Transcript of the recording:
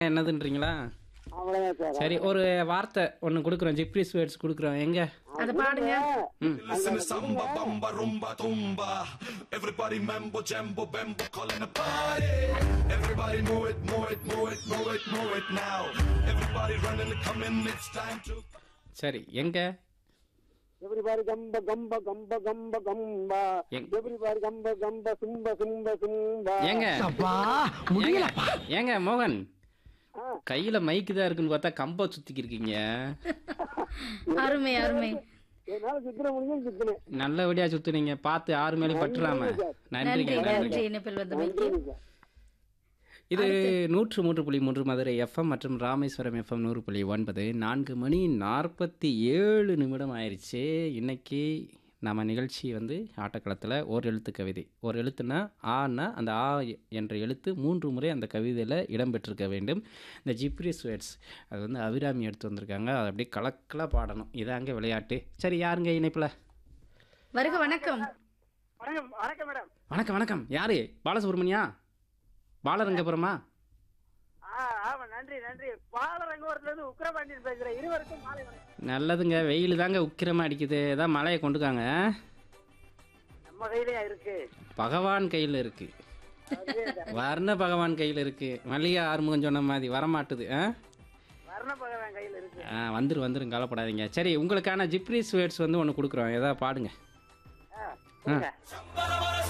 என்னதுன்றீங்களா அவ்வளவுதான் சார் சரி ஒரு வார்த்தை ஒன்று கொடுக்குறோம் ஜிப்ரிஸ் வேர்ட்ஸ் கொடுக்குறோம் எங்க அதை பாடுங்க Listen to samba, bamba, rumba, tumba. Everybody mambo, jambo, bambo, calling a party. Everybody move it, move it, move it, move it, move it now. Everybody running, coming, it's time to. சரி எங்க everybody கம்ப கம்ப கம்ப கம்ப கம்பா எங்- everybody கம்ப கம்ப சும்ப சும்ப சும்பா ஏங்க ஏங்க ஏங்க மோகன் ஆ. கையில மைக்கு தான் இருக்குன்னு பார்த்தா கம்ப சுத்திக்கி இருக்கீங்க அருமை அருமை என்னால சுத்திர முடியும் சுத்தினேன் நல்லபடியா சுத்துனீங்க பார்த்து ஆறு மேலும் பட்டுறாம நன்றி நன்றிங்க நன்றி நன்றி இணைப்பில் வந்தமைக்கு இது நூற்று மூன்று புள்ளி மூன்று மதுரை எஃப்எம் மற்றும் ராமேஸ்வரம் எஃப்எம் நூறு புள்ளி ஒன்பது நான்கு மணி நாற்பத்தி ஏழு நிமிடம் ஆயிடுச்சு இன்னைக்கு நம்ம நிகழ்ச்சி வந்து ஆட்டக்களத்தில் ஒரு எழுத்து கவிதை ஒரு எழுத்துனா ஆனா அந்த ஆ என்ற எழுத்து மூன்று முறை அந்த கவிதையில் இடம்பெற்றிருக்க வேண்டும் இந்த ஜிப்ரிஸ் வேர்ட்ஸ் அது வந்து அபிராமி எடுத்து வந்திருக்காங்க அதை அப்படியே கலக்கலாக பாடணும் இதாங்க விளையாட்டு சரி யாருங்க இணைப்பில் வருக வணக்கம் வணக்கம் வணக்கம் மேடம் வணக்கம் வணக்கம் யாரு பாலசுப்ரமணியா பாலரங்கபுரமா ஆ ஆமா நன்றி நன்றி பாலரங்கோரத்துல இருந்து உக்கிரபாண்டியன் பேசுறேன் இருவருக்கும் மாலை வணக்கம் நல்லதுங்க வெயில் தாங்க உக்கிரமாக அடிக்குது ஏதாவது மழையை கொண்டுக்காங்க நம்ம கையிலயா இருக்கு பகவான் கையில் இருக்கு வர்ண பகவான் கையில் இருக்கு மல்லிகா ஆறுமுகம் சொன்ன மாதிரி வரமாட்டுது ஆ வர்ண பகவான் கையில இருக்கு ஆ வந்துரு வந்துரும் கவலைப்படாதீங்க சரி உங்களுக்கான ஜிப்ரிஸ் வேர்ட்ஸ் வந்து ஒன்று கொடுக்குறோம் ஏதாவது பாடுங்க ஆ, ஆ சொல்லுங்க.